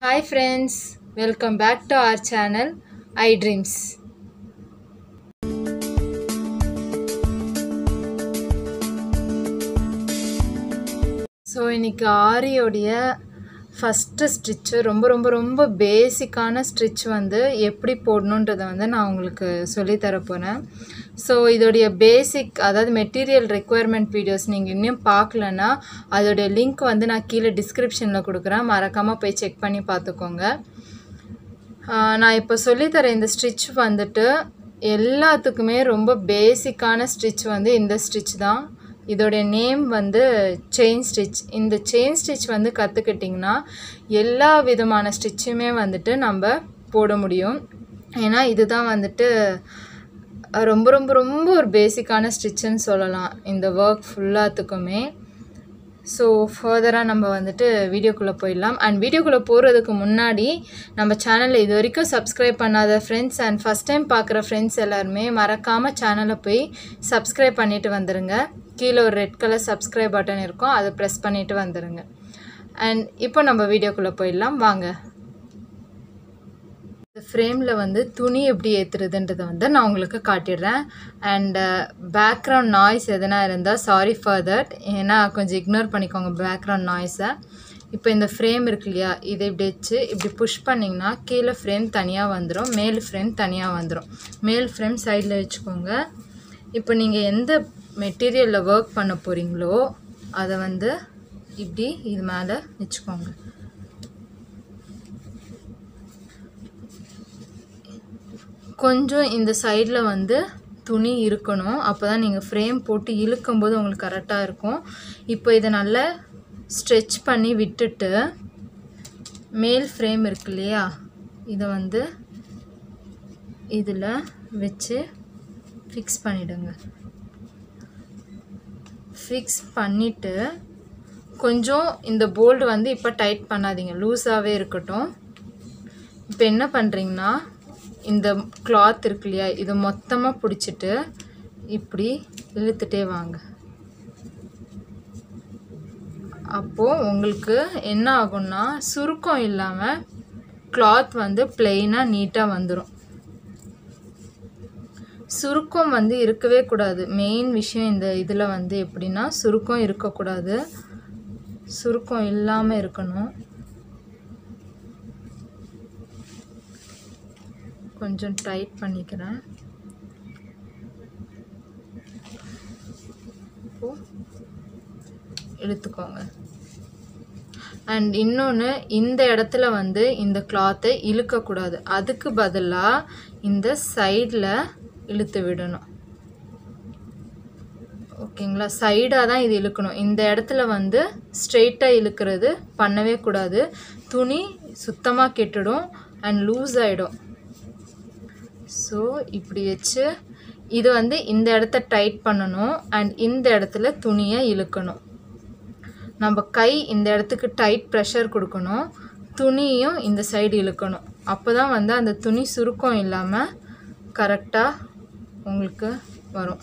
Hi friends, welcome back to our channel iDreams. So இன்னைக்கு ஆரியோடைய first stitch ரொம்ப ரொம்ப ரொம்ப பேசிக்கான ஸ்டிச் வந்து எப்படி போடணுன்றதை வந்து நான் உங்களுக்கு சொல்லித்தர போகிறேன் ஸோ இதோடைய பேசிக் அதாவது மெட்டீரியல் ரெக்குயர்மெண்ட் வீடியோஸ் நீங்கள் இன்னும் பார்க்கலன்னா அதோடைய லிங்க் வந்து நான் கீழே டிஸ்கிரிப்ஷனில் கொடுக்குறேன் மறக்காமல் போய் செக் பண்ணி பார்த்துக்கோங்க ஆஹ் நான் இப்போ சொல்லித்தர இந்த ஸ்டிச் வந்துட்டு எல்லாத்துக்குமே ரொம்ப பேசிக்கான ஸ்டிச் வந்து இந்த ஸ்டிச் தான் இதோடைய நேம் வந்து செயின் ஸ்டிச் இந்த செயின் ஸ்டிச் வந்து கற்றுக்கிட்டிங்கன்னா எல்லா விதமான ஸ்டிச்சுமே வந்துட்டு நம்ம போட முடியும் ஏன்னா இதுதான் வந்துட்டு அஹ் ரொம்ப ரொம்ப ரொம்ப ஒரு பேசிக்கான ஸ்டிச்சுன்னு சொல்லலாம் இந்த ஒர்க் ஃபுல்லாத்துக்குமே ஸோ ஃபர்தராக நம்ம வந்துட்டு வீடியோக்குள்ளே போயிடலாம் அண்ட் வீடியோக்குள்ளே போகிறதுக்கு முன்னாடி நம்ம சேனலை இது வரைக்கும் சப்ஸ்கிரைப் பண்ணாத ஃப்ரெண்ட்ஸ் அண்ட் ஃபஸ்ட் டைம் பார்க்குற ஃப்ரெண்ட்ஸ் எல்லாருமே மறக்காமல் சேனலை போய் சப்ஸ்கிரைப் பண்ணிட்டு வந்துடுங்க கீழே ஒரு ரெட் கலர் சப்ஸ்கிரைப் பட்டன் இருக்கும் அதை ப்ரெஸ் பண்ணிட்டு வந்துடுங்க அண்ட் இப்போ நம்ம வீடியோக்குள்ளே போயிடலாம் வாங்க இந்த ஃப்ரேமில் வந்து துணி எப்படி ஏற்றுறதுன்றதை வந்து நான் உங்களுக்கு காட்டிடுறேன் அண்ட் பேக்ரவுண்ட் நாய்ஸ் எதனா இருந்தால் சாரி ஃபார் தட் ஏன்னா கொஞ்சம் இக்னோர் பண்ணிக்கோங்க பேக்ரவுண்ட் நாய்ஸை இப்போ இந்த ஃப்ரேம் இருக்கு இல்லையா இதை இப்படி வச்சு இப்படி புஷ் பண்ணிங்கன்னா கீழே ஃப்ரேம் தனியாக வந்துடும் மேல் ஃப்ரேம் தனியாக வந்துடும் மேல் ஃப்ரேம் சைடில் வச்சுக்கோங்க இப்போ நீங்கள் எந்த மெட்டீரியலில் ஒர்க் பண்ண போகிறீங்களோ அதை வந்து இப்படி இது மேலே வச்சுக்கோங்க கொஞ்சம் இந்த சைடில் வந்து துணி இருக்கணும் அப்போ தான் நீங்கள் ஃப்ரேம் போட்டு இழுக்கும்போது உங்களுக்கு கரெக்டாக இருக்கும் இப்போ இதை நல்லா ஸ்ட்ரெச் பண்ணி விட்டுட்டு மேல் ஃப்ரேம் இருக்கு இல்லையா இதை வந்து இதில் வச்சு ஃபிக்ஸ் பண்ணிவிடுங்க ஃபிக்ஸ் பண்ணிவிட்டு கொஞ்சம் இந்த போல்டு வந்து இப்போ டைட் பண்ணாதீங்க லூஸாகவே இருக்கட்டும் இப்போ என்ன பண்ணுறீங்கன்னா இந்த கிளாத் இருக்கு இல்லையா இதை மொத்தமாக பிடிச்சிட்டு இப்படி இழுத்துட்டே வாங்க அப்போது உங்களுக்கு என்ன ஆகும்னா சுருக்கம் இல்லாமல் கிளாத் வந்து பிளெயினாக நீட்டாக வந்துடும் சுருக்கம் வந்து இருக்கவே கூடாது மெயின் விஷயம் இந்த இதில் வந்து எப்படின்னா சுருக்கம் இருக்கக்கூடாது சுருக்கம் இல்லாமல் இருக்கணும் கொஞ்சம் டைட் பண்ணிக்கிறேன் இப்போ இழுத்துக்கோங்க அண்ட் இன்னொன்று இந்த இடத்துல வந்து இந்த கிளாத்தை இழுக்கக்கூடாது அதுக்கு பதிலாக இந்த சைடில் இழுத்து விடணும் ஓகேங்களா சைடாக தான் இது இழுக்கணும் இந்த இடத்துல வந்து ஸ்ட்ரெயிட்டாக இழுக்கிறது பண்ணவே கூடாது துணி சுத்தமாக கெட்டுடும் அண்ட் லூஸ் ஆகிடும் ஸோ இப்படி வச்சு இது வந்து இந்த இடத்த டைட் பண்ணணும் அண்ட் இந்த இடத்துல துணியை இழுக்கணும் நம்ம கை இந்த இடத்துக்கு டைட் ப்ரெஷர் கொடுக்கணும் துணியும் இந்த சைடு இழுக்கணும் அப்போ தான் வந்து அந்த துணி சுருக்கம் இல்லாமல் கரெக்டாக உங்களுக்கு வரும்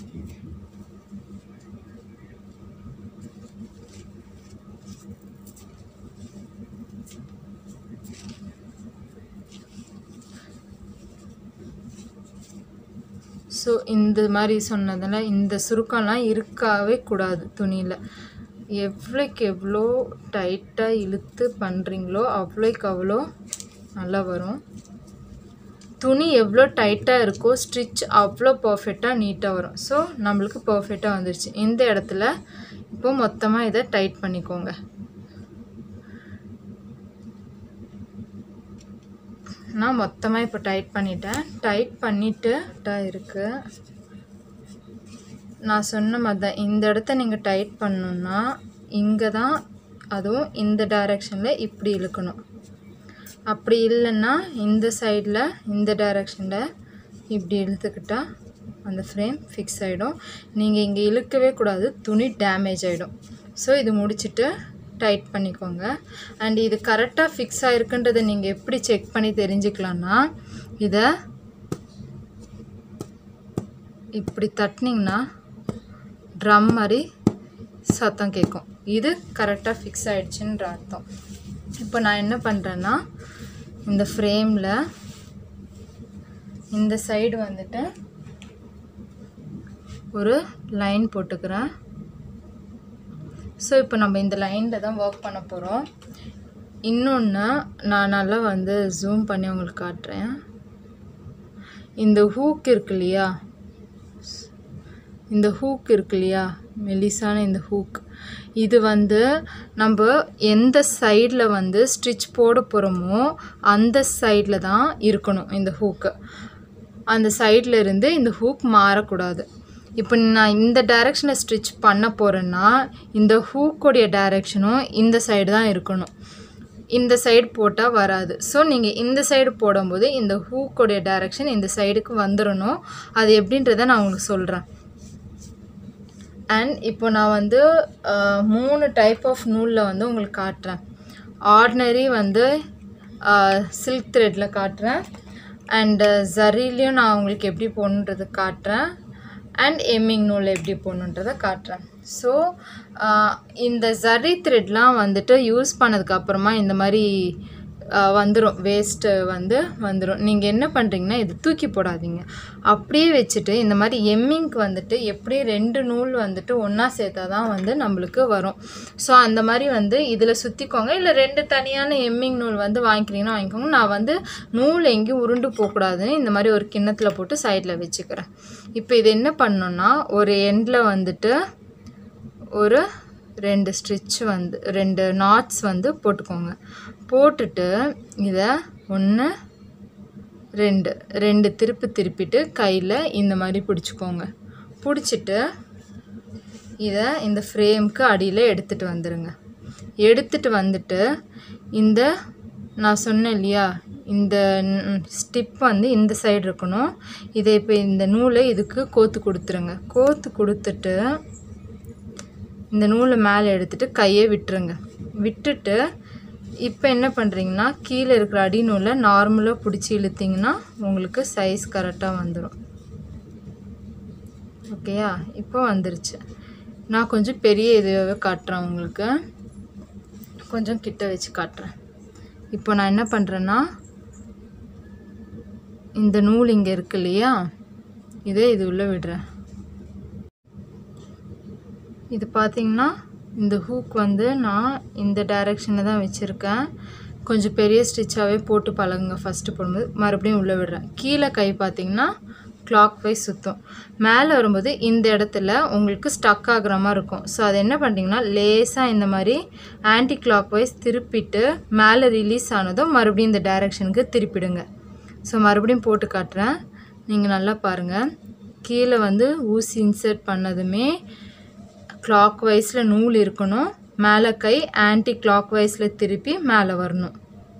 ஸோ இந்த மாதிரி சொன்னதில் இந்த சுருக்கம்லாம் இருக்கவே கூடாது துணியில் எவ்வளோக்கு எவ்வளோ டைட்டாக இழுத்து பண்ணுறீங்களோ அவ்வளோக்கு அவ்வளோ நல்லா வரும் துணி எவ்வளோ டைட்டாக இருக்கோ ஸ்டிச் அவ்வளோ பர்ஃபெக்டாக நீட்டாக வரும் ஸோ நம்மளுக்கு பர்ஃபெக்டாக வந்துருச்சு இந்த இடத்துல இப்போ மொத்தமாக இதை டைட் பண்ணிக்கோங்க நான் மொத்தமாக இப்போ டைட் பண்ணிட்டேன் டைட் பண்ணிவிட்டு இருக்குது நான் சொன்ன மாதிரி தான் இந்த இடத்த நீங்கள் டைட் பண்ணணுன்னா இங்கே தான் அதுவும் இந்த டைரெக்ஷனில் இப்படி இழுக்கணும் அப்படி இல்லைன்னா இந்த சைடில் இந்த டைரெக்ஷனில் இப்படி இழுத்துக்கிட்டால் அந்த ஃப்ரேம் ஃபிக்ஸ் ஆகிடும் நீங்கள் இங்கே இழுக்கவே கூடாது துணி டேமேஜ் ஆகிடும் ஸோ இது முடிச்சுட்டு டைட் பண்ணிக்கோங்க அண்ட் இது கரெக்டாக ஃபிக்ஸ் ஆகிருக்குன்றதை நீங்கள் எப்படி செக் பண்ணி தெரிஞ்சுக்கலான்னா இதை இப்படி தட்டினீங்கன்னா ட்ரம் மாதிரி சத்தம் கேட்கும் இது கரெக்டாக ஃபிக்ஸ் ஆகிடுச்சுன்ற அர்த்தம் இப்போ நான் என்ன பண்ணுறேன்னா இந்த ஃப்ரேமில் இந்த சைடு வந்துட்டு ஒரு லைன் போட்டுக்கிறேன் ஸோ இப்போ நம்ம இந்த லைனில் தான் ஒர்க் பண்ண போகிறோம் இன்னொன்று நான் நல்லா வந்து ஜூம் பண்ணி உங்களுக்கு காட்டுறேன் இந்த ஹூக் இருக்கு இல்லையா இந்த ஹூக் இருக்கு இல்லையா மெலிசான இந்த ஹூக் இது வந்து நம்ம எந்த சைடில் வந்து ஸ்டிச் போட போகிறோமோ அந்த சைடில் தான் இருக்கணும் இந்த ஹூக்கு அந்த சைடில் இருந்து இந்த ஹூக் மாறக்கூடாது இப்போ நான் இந்த டைரெக்ஷனில் ஸ்டிச் பண்ண போகிறேன்னா இந்த ஹூக்கோடைய டைரெக்ஷனும் இந்த சைடு தான் இருக்கணும் இந்த சைடு போட்டால் வராது ஸோ நீங்கள் இந்த சைடு போடும்போது இந்த ஹூக்கோடைய டைரெக்ஷன் இந்த சைடுக்கு வந்துடணும் அது எப்படின்றத நான் உங்களுக்கு சொல்கிறேன் அண்ட் இப்போ நான் வந்து அஹ், மூணு டைப் ஆஃப் நூலில் வந்து உங்களுக்கு காட்டுறேன் ஆர்டினரி வந்து சில்க் த்ரெட்டில் காட்டுறேன் அண்டு ஜரிலையும் நான் உங்களுக்கு எப்படி போடணுன்றது காட்டுறேன் அண்ட் எம்மிங் நூல் எப்படி போடணுன்றதை காட்டுறேன் ஸோ இந்த ஜரி த்ரெட்லாம் வந்துட்டு யூஸ் பண்ணதுக்கப்புறமா இந்த மாதிரி வந்துடும் வேஸ்ட்டு வந்து வந்துடும் நீங்கள் என்ன பண்ணுறீங்கன்னா இது தூக்கி போடாதீங்க அப்படியே வச்சுட்டு இந்த மாதிரி எம்மிங்க்கு வந்துட்டு எப்படி ரெண்டு நூல் வந்துட்டு ஒன்றா சேர்த்தா தான் வந்து நம்மளுக்கு வரும் ஸோ அந்த மாதிரி வந்து இதில் சுற்றிக்கோங்க இல்லை ரெண்டு தனியான எம்மிங் நூல் வந்து வாங்கிக்கிறீங்கன்னா வாங்கிக்கோங்க நான் வந்து நூல் எங்கேயும் உருண்டு போகக்கூடாதுன்னு இந்த மாதிரி ஒரு கிண்ணத்தில் போட்டு சைடில் வச்சுக்கிறேன் இப்போ இது என்ன பண்ணணும்னா ஒரு எண்டில் வந்துட்டு ஒரு ரெண்டு ஸ்டிச் வந்து ரெண்டு நாட்ஸ் வந்து போட்டுக்கோங்க போட்டுட்டு இதை ஒன்று ரெண்டு ரெண்டு திருப்பு திருப்பிட்டு கையில் இந்த மாதிரி பிடிச்சிக்கோங்க பிடிச்சிட்டு இதை இந்த ஃப்ரேம்க்கு அடியில் எடுத்துகிட்டு வந்துடுங்க எடுத்துகிட்டு வந்துட்டு இந்த நான் சொன்னேன் இல்லையா இந்த ஸ்டிப் வந்து இந்த சைடு இருக்கணும் இதை இப்போ இந்த நூலை இதுக்கு கோத்து கொடுத்துருங்க கோத்து கொடுத்துட்டு இந்த நூலை மேலே எடுத்துட்டு கையை விட்டுருங்க விட்டுட்டு இப்போ என்ன பண்ணுறீங்கன்னா கீழே இருக்கிற அடி நூலை நார்மலாக பிடிச்சி இழுத்தீங்கன்னா உங்களுக்கு சைஸ் கரெக்டாக வந்துடும் ஓகேயா இப்போ வந்துருச்சு நான் கொஞ்சம் பெரிய இதுவாகவே காட்டுறேன் உங்களுக்கு கொஞ்சம் கிட்ட வச்சு காட்டுறேன் இப்போ நான் என்ன பண்ணுறேன்னா இந்த நூல் இங்கே இருக்கு இல்லையா இதை இது உள்ளே விடுறேன் இது பார்த்தீங்கன்னா இந்த ஹூக் வந்து நான் இந்த டைரெக்ஷனில் தான் வச்சுருக்கேன் கொஞ்சம் பெரிய ஸ்டிச்சாகவே போட்டு பழகுங்க ஃபஸ்ட்டு போடும்போது மறுபடியும் உள்ளே விடுறேன் கீழே கை பார்த்தீங்கன்னா கிளாக் வைஸ் சுற்றும் மேலே வரும்போது இந்த இடத்துல உங்களுக்கு ஸ்டக் ஆகுற மாதிரி இருக்கும் ஸோ அது என்ன பண்ணுறீங்கன்னா லேசாக இந்த மாதிரி ஆன்டி கிளாக் வைஸ் திருப்பிட்டு மேலே ரிலீஸ் ஆனதும் மறுபடியும் இந்த டைரெக்ஷனுக்கு திருப்பிடுங்க ஸோ மறுபடியும் போட்டு காட்டுறேன் நீங்கள் நல்லா பாருங்கள் கீழே வந்து ஊசி இன்சர்ட் பண்ணதுமே கிளாக் வைஸில் நூல் இருக்கணும் மேலே கை ஆன்டி கிளாக் வைஸில் திருப்பி மேலே வரணும்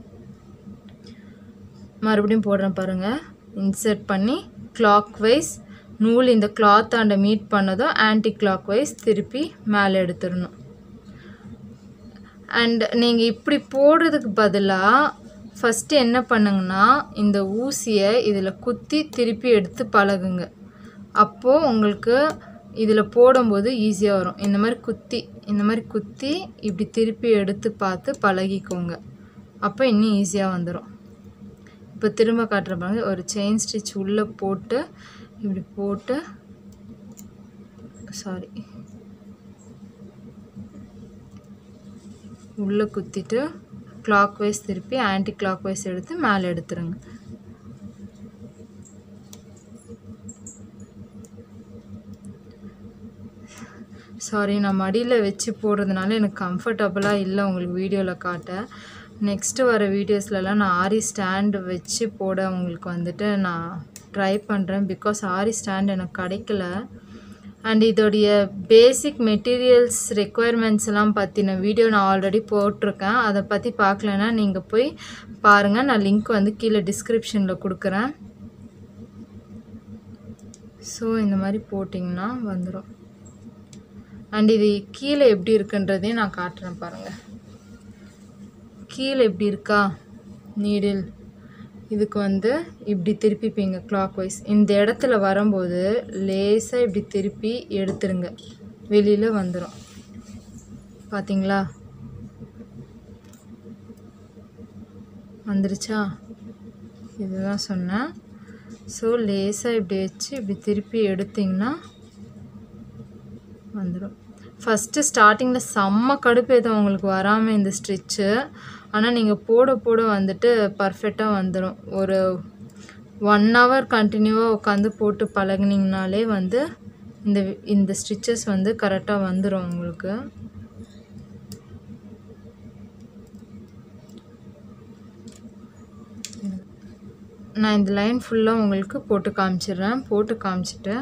மறுபடியும் போடுறேன் பாருங்கள் இன்சர்ட் பண்ணி கிளாக் வைஸ் நூல் இந்த கிளாத் ஆண்ட மீட் பண்ணதும் ஆன்டி கிளாக் வைஸ் திருப்பி மேலே எடுத்துடணும் அண்ட் நீங்கள் இப்படி போடுறதுக்கு பதிலாக ஃபஸ்ட்டு என்ன பண்ணுங்கன்னா இந்த ஊசியை இதில் குத்தி திருப்பி எடுத்து பழகுங்க அப்போது உங்களுக்கு இதில் போடும்போது ஈஸியாக வரும் இந்த மாதிரி குத்தி இந்த மாதிரி குத்தி இப்படி திருப்பி எடுத்து பார்த்து பழகிக்கோங்க அப்போ இன்னும் ஈஸியாக வந்துடும் இப்போ திரும்ப காட்டுற பாருங்க ஒரு செயின் ஸ்டிச் உள்ளே போட்டு இப்படி போட்டு சாரி உள்ளே குத்திட்டு கிளாக் வைஸ் திருப்பி ஆன்டி கிளாக் வைஸ் எடுத்து மேலே எடுத்துருங்க சாரி நான் மடியில் வச்சு போடுறதுனால எனக்கு கம்ஃபர்டபுளாக இல்லை உங்களுக்கு வீடியோவில் காட்ட நெக்ஸ்ட்டு வர வீடியோஸ்லலாம் நான் ஆரி ஸ்டாண்டு வச்சு போட உங்களுக்கு வந்துட்டு நான் ட்ரை பண்ணுறேன் பிகாஸ் ஆரி ஸ்டாண்ட் எனக்கு கிடைக்கல அண்ட் இதோடைய பேசிக் மெட்டீரியல்ஸ் ரெக்குயர்மெண்ட்ஸ் எல்லாம் பற்றின வீடியோ நான் ஆல்ரெடி போட்டிருக்கேன் அதை பற்றி பார்க்கலன்னா நீங்கள் போய் பாருங்கள் நான் லிங்க் வந்து கீழே டிஸ்கிரிப்ஷனில் கொடுக்குறேன் ஸோ இந்த மாதிரி போட்டிங்கன்னா வந்துடும் அண்ட் இது கீழே எப்படி இருக்குன்றதையும் நான் காட்டுறேன் பாருங்கள் கீழே எப்படி இருக்கா நீடில் இதுக்கு வந்து இப்படி திருப்பிப்பீங்க கிளாக் வைஸ் இந்த இடத்துல வரும்போது லேசாக இப்படி திருப்பி எடுத்துருங்க வெளியில் வந்துடும் பார்த்தீங்களா வந்துருச்சா இதுதான் சொன்னேன் ஸோ லேசாக இப்படி வச்சு இப்படி திருப்பி எடுத்திங்கன்னா வந்துடும் ஃபஸ்ட்டு ஸ்டார்டிங்கில் செம்ம கடுப்பு எதுவும் உங்களுக்கு வராமல் இந்த ஸ்டிச்சு ஆனால் நீங்கள் போட போட வந்துட்டு பர்ஃபெக்டாக வந்துடும் ஒரு ஒன் ஹவர் கண்டினியூவாக உட்காந்து போட்டு பழகுனீங்கனாலே வந்து இந்த இந்த ஸ்டிச்சஸ் வந்து கரெக்டாக வந்துடும் உங்களுக்கு நான் இந்த லைன் ஃபுல்லாக உங்களுக்கு போட்டு காமிச்சிடுறேன் போட்டு காமிச்சிட்டு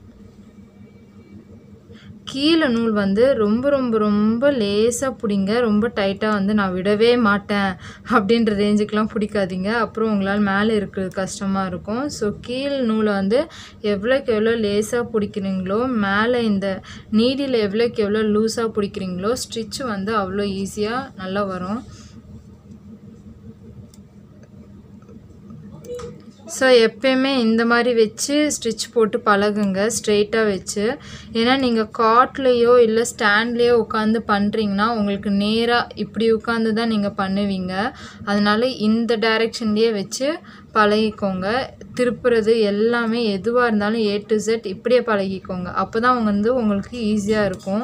கீழே நூல் வந்து ரொம்ப ரொம்ப ரொம்ப லேசாக பிடிங்க ரொம்ப டைட்டாக வந்து நான் விடவே மாட்டேன் அப்படின்ற ரேஞ்சுக்கெலாம் பிடிக்காதீங்க அப்புறம் உங்களால் மேலே இருக்கிறது கஷ்டமாக இருக்கும் ஸோ கீழ் நூலை வந்து எவ்வளோக்கு எவ்வளோ லேசாக பிடிக்கிறீங்களோ மேலே இந்த நீடியில் எவ்வளோக்கு எவ்வளோ லூஸாக பிடிக்கிறீங்களோ ஸ்டிச்சு வந்து அவ்வளோ ஈஸியாக நல்லா வரும் ஸோ எப்பயுமே இந்த மாதிரி வச்சு ஸ்டிச் போட்டு பழகுங்க ஸ்ட்ரெயிட்டாக வச்சு ஏன்னா நீங்கள் காட்லேயோ இல்லை ஸ்டாண்ட்லேயோ உட்காந்து பண்ணுறீங்கன்னா உங்களுக்கு நேராக இப்படி உட்காந்து தான் நீங்கள் பண்ணுவீங்க அதனால இந்த டைரெக்ஷன்லேயே வச்சு பழகிக்கோங்க திருப்புறது எல்லாமே எதுவாக இருந்தாலும் ஏ டு செட் இப்படியே பழகிக்கோங்க அப்போ தான் வந்து உங்களுக்கு ஈஸியாக இருக்கும்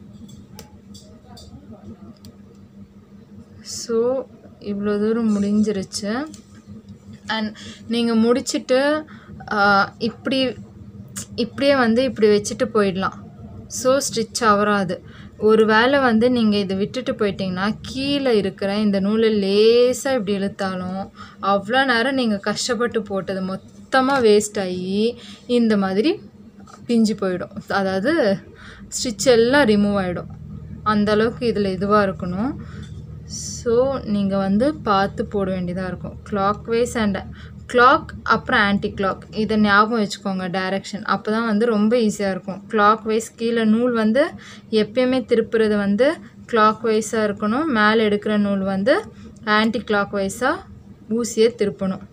ஸோ இவ்வளோ தூரம் முடிஞ்சிருச்சு அண்ட் நீங்கள் முடிச்சுட்டு இப்படி இப்படியே வந்து இப்படி வச்சுட்டு போயிடலாம் ஸோ ஸ்டிச் ஆவராது ஒரு வேளை வந்து நீங்கள் இதை விட்டுட்டு போயிட்டீங்கன்னா கீழே இருக்கிற இந்த நூலை லேசாக இப்படி இழுத்தாலும் அவ்வளோ நேரம் நீங்கள் கஷ்டப்பட்டு போட்டது மொத்தமாக வேஸ்ட் ஆகி இந்த மாதிரி பிஞ்சு போயிடும் அதாவது ஸ்டிச் எல்லாம் ரிமூவ் ஆகிடும் அந்தளவுக்கு இதில் இதுவாக இருக்கணும் ஸோ நீங்கள் வந்து பார்த்து போட வேண்டியதாக இருக்கும் கிளாக் வைஸ் அண்ட் கிளாக் அப்புறம் ஆன்டி கிளாக் இதை ஞாபகம் வச்சுக்கோங்க டைரெக்ஷன் அப்போ தான் வந்து ரொம்ப ஈஸியாக இருக்கும் கிளாக் வைஸ் கீழே நூல் வந்து எப்பயுமே திருப்புறது வந்து கிளாக் வைஸாக இருக்கணும் மேலே எடுக்கிற நூல் வந்து ஆன்டி கிளாக் வைஸாக ஊசியை திருப்பணும்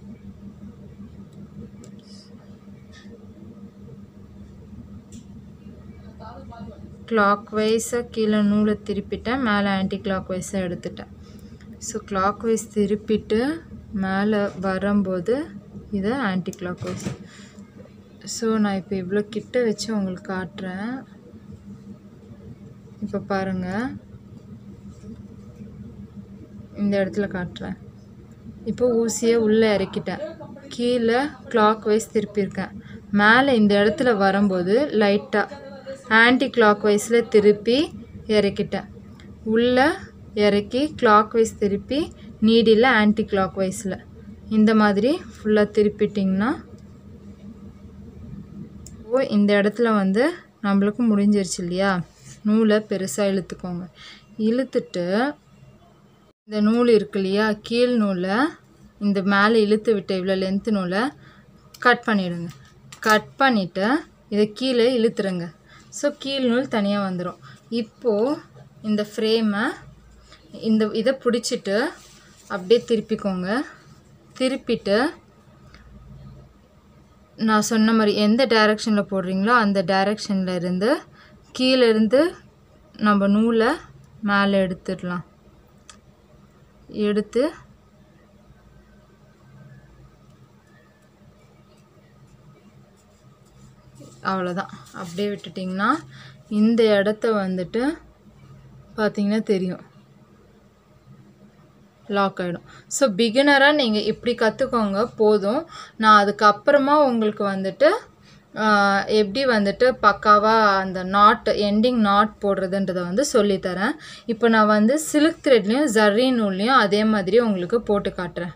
கிளாக் வைஸாக கீழே நூலை திருப்பிட்டேன் மேலே ஆன்டி கிளாக் வைஸாக எடுத்துட்டேன் ஸோ கிளாக் வைஸ் திருப்பிட்டு மேலே வரும்போது இதை ஆன்டி கிளாக் வைஸ் ஸோ நான் இப்போ இவ்வளோ கிட்ட வச்சு உங்களுக்கு காட்டுறேன் இப்போ பாருங்கள் இந்த இடத்துல காட்டுறேன் இப்போ ஊசியை உள்ளே இறக்கிட்டேன் கீழே கிளாக் வைஸ் திருப்பியிருக்கேன் மேலே இந்த இடத்துல வரும்போது லைட்டாக ஆன்டி கிளாக் வைஸில் திருப்பி இறக்கிட்டேன் உள்ளே இறக்கி கிளாக் வைஸ் திருப்பி நீடியில் ஆன்டி கிளாக் வைஸில் இந்த மாதிரி ஃபுல்லாக திருப்பிட்டிங்கன்னா ஓ இந்த இடத்துல வந்து நம்மளுக்கு முடிஞ்சிருச்சு இல்லையா நூலை பெருசாக இழுத்துக்கோங்க இழுத்துட்டு இந்த நூல் இருக்கு இல்லையா கீழ் நூலை இந்த மேலே இழுத்து விட்ட இவ்வளோ லென்த்து நூலை கட் பண்ணிவிடுங்க கட் பண்ணிவிட்டு இதை கீழே இழுத்துருங்க ஸோ கீழ் நூல் தனியாக வந்துடும் இப்போது இந்த ஃப்ரேமை இந்த இதை பிடிச்சிட்டு அப்படியே திருப்பிக்கோங்க திருப்பிட்டு நான் சொன்ன மாதிரி எந்த டைரெக்ஷனில் போடுறீங்களோ அந்த டைரெக்ஷனில் இருந்து கீழே இருந்து நம்ம நூலை மேலே எடுத்துடலாம் எடுத்து அவ்வளோதான் அப்படியே விட்டுட்டிங்கன்னா இந்த இடத்த வந்துட்டு பார்த்தீங்கன்னா தெரியும் லாக் ஆகிடும் ஸோ பிகினராக நீங்கள் இப்படி கற்றுக்கோங்க போதும் நான் அதுக்கப்புறமா உங்களுக்கு வந்துட்டு ஆஹ், எப்படி வந்துட்டு பக்காவாக அந்த நாட் எண்டிங் நாட் போடுறதுன்றதை வந்து சொல்லித்தரேன் இப்போ நான் வந்து சில்க் த்ரெட்லேயும் ஜர்ரி நூல்லையும் அதே மாதிரி உங்களுக்கு போட்டு காட்டுறேன்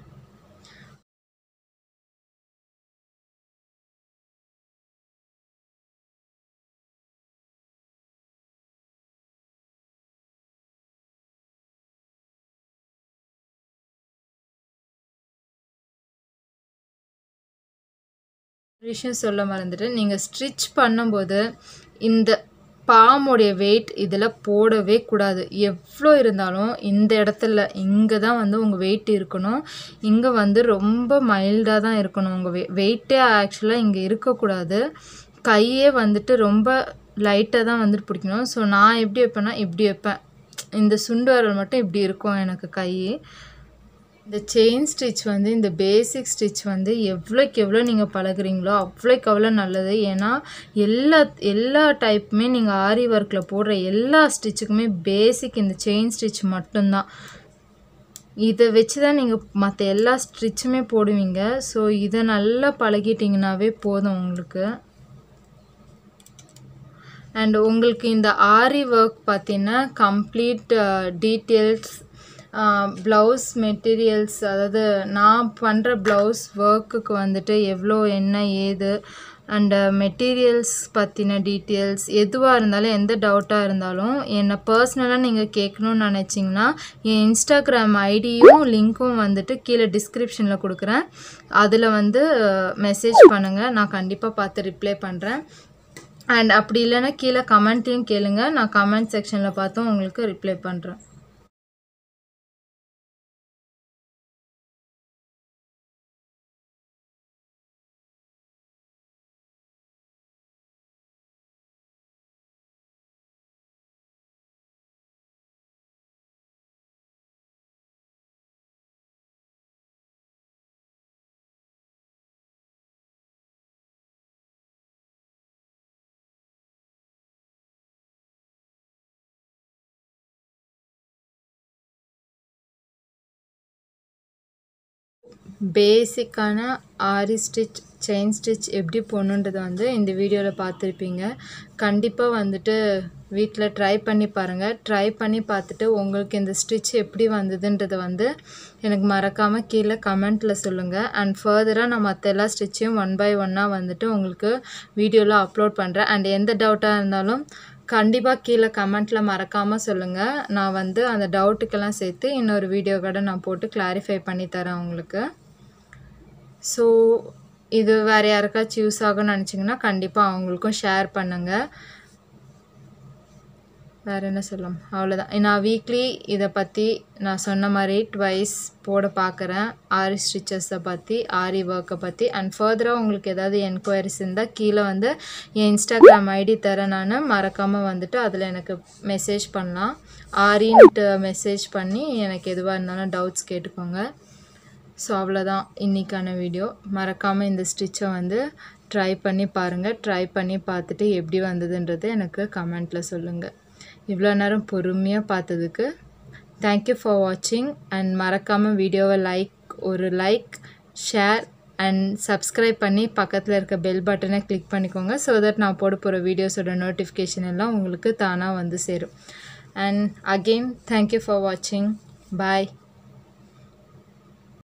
ஒரு விஷயம் சொல்ல மறந்துட்டேன் நீங்கள் ஸ்டிச் பண்ணும்போது இந்த பாமுடைய வெயிட் இதில் போடவே கூடாது எவ்வளோ இருந்தாலும் இந்த இடத்துல இங்கே தான் வந்து உங்கள் வெயிட் இருக்கணும் இங்கே வந்து ரொம்ப மைல்டாக தான் இருக்கணும் உங்கள் வெ வெயிட்டே ஆக்சுவலாக இங்கே இருக்கக்கூடாது கையே வந்துட்டு ரொம்ப லைட்டாக தான் வந்துட்டு பிடிக்கணும் ஸோ நான் எப்படி வைப்பேன்னா இப்படி வைப்பேன் இந்த சுண்டு விரல் மட்டும் இப்படி இருக்கும் எனக்கு கை இந்த செயின் ஸ்டிச் வந்து இந்த பேசிக் ஸ்டிச் வந்து எவ்வளோக்கு எவ்வளோ நீங்கள் பழகுறீங்களோ அவ்வளோக்கு அவ்வளோ நல்லது ஏன்னா எல்லா எல்லா டைப்புமே நீங்கள் ஆரி ஒர்க்கில் போடுற எல்லா ஸ்டிச்சுக்குமே பேசிக் இந்த செயின் ஸ்டிச் மட்டும்தான் இதை வச்சு தான் நீங்கள் மற்ற எல்லா ஸ்டிச்சுமே போடுவீங்க ஸோ இதை நல்லா பழகிட்டிங்கனாவே போதும் உங்களுக்கு அண்ட் உங்களுக்கு இந்த ஆரி ஒர்க் பார்த்தீங்கன்னா கம்ப்ளீட் டீட்டெயில்ஸ் ப்ளவுஸ் மெட்டீரியல்ஸ் அதாவது நான் பண்ணுற ப்ளவுஸ் ஒர்க்குக்கு வந்துட்டு எவ்வளோ என்ன ஏது அண்டு மெட்டீரியல்ஸ் பற்றின டீட்டெயில்ஸ் எதுவாக இருந்தாலும் எந்த டவுட்டாக இருந்தாலும் என்னை பர்சனலாக நீங்கள் கேட்கணுன்னு நினச்சிங்கன்னா என் இன்ஸ்டாகிராம் ஐடியும் லிங்க்கும் வந்துட்டு கீழே டிஸ்கிரிப்ஷனில் கொடுக்குறேன் அதில் வந்து மெசேஜ் பண்ணுங்கள் நான் கண்டிப்பாக பார்த்து ரிப்ளை பண்ணுறேன் அண்ட் அப்படி இல்லைன்னா கீழே கமெண்ட்டையும் கேளுங்க நான் கமெண்ட் செக்ஷனில் பார்த்தும் உங்களுக்கு ரிப்ளை பண்ணுறேன் பேசிக்கான ஆரி ஸ்டிச் செயின் ஸ்டிச் எப்படி போடணுன்றதை வந்து இந்த வீடியோவில் பார்த்துருப்பீங்க கண்டிப்பாக வந்துட்டு வீட்டில் ட்ரை பண்ணி பாருங்கள் ட்ரை பண்ணி பார்த்துட்டு உங்களுக்கு இந்த ஸ்டிச் எப்படி வந்ததுன்றதை வந்து எனக்கு மறக்காமல் கீழே கமெண்ட்டில் சொல்லுங்கள் அண்ட் ஃபர்தராக நான் மற்ற எல்லா ஸ்டிச்சையும் ஒன் பை ஒன்னாக வந்துட்டு உங்களுக்கு வீடியோவில் அப்லோட் பண்ணுறேன் அண்ட் எந்த டவுட்டாக இருந்தாலும் கண்டிப்பாக கீழே கமெண்ட்டில் மறக்காமல் சொல்லுங்கள் நான் வந்து அந்த டவுட்டுக்கெல்லாம் சேர்த்து இன்னொரு வீடியோ கூட நான் போட்டு கிளாரிஃபை பண்ணி தரேன் உங்களுக்கு ஸோ இது வேறு யாருக்காச்சும் யூஸ் ஆகும்னு நினச்சிங்கன்னா கண்டிப்பாக அவங்களுக்கும் ஷேர் பண்ணுங்கள் வேறு என்ன சொல்லலாம் அவ்வளோதான் நான் வீக்லி இதை பற்றி நான் சொன்ன மாதிரி ட்வைஸ் போட பார்க்குறேன் ஆரி ஸ்டிச்சஸை பற்றி ஆரி ஒர்க்கை பற்றி அண்ட் ஃபர்தராக உங்களுக்கு ஏதாவது என்கொயரிஸ் இருந்தால் கீழே வந்து என் இன்ஸ்டாகிராம் ஐடி தரேன் நான் மறக்காமல் வந்துட்டு அதில் எனக்கு மெசேஜ் பண்ணலாம் ஆரின்ட்டு மெசேஜ் பண்ணி எனக்கு எதுவாக இருந்தாலும் டவுட்ஸ் கேட்டுக்கோங்க ஸோ அவ்வளோதான் இன்றைக்கான வீடியோ மறக்காமல் இந்த ஸ்டிச்சை வந்து ட்ரை பண்ணி பாருங்கள் ட்ரை பண்ணி பார்த்துட்டு எப்படி வந்ததுன்றது எனக்கு கமெண்ட்டில் சொல்லுங்கள் இவ்வளோ நேரம் பொறுமையாக பார்த்ததுக்கு தேங்க்யூ ஃபார் வாட்சிங் அண்ட் மறக்காமல் வீடியோவை லைக் ஒரு லைக் ஷேர் அண்ட் சப்ஸ்கிரைப் பண்ணி பக்கத்தில் இருக்க பெல் பட்டனை கிளிக் பண்ணிக்கோங்க ஸோ தட் நான் போட போகிற வீடியோஸோட நோட்டிஃபிகேஷன் எல்லாம் உங்களுக்கு தானாக வந்து சேரும் அண்ட் அகெயின் தேங்க்யூ ஃபார் வாட்சிங் பாய்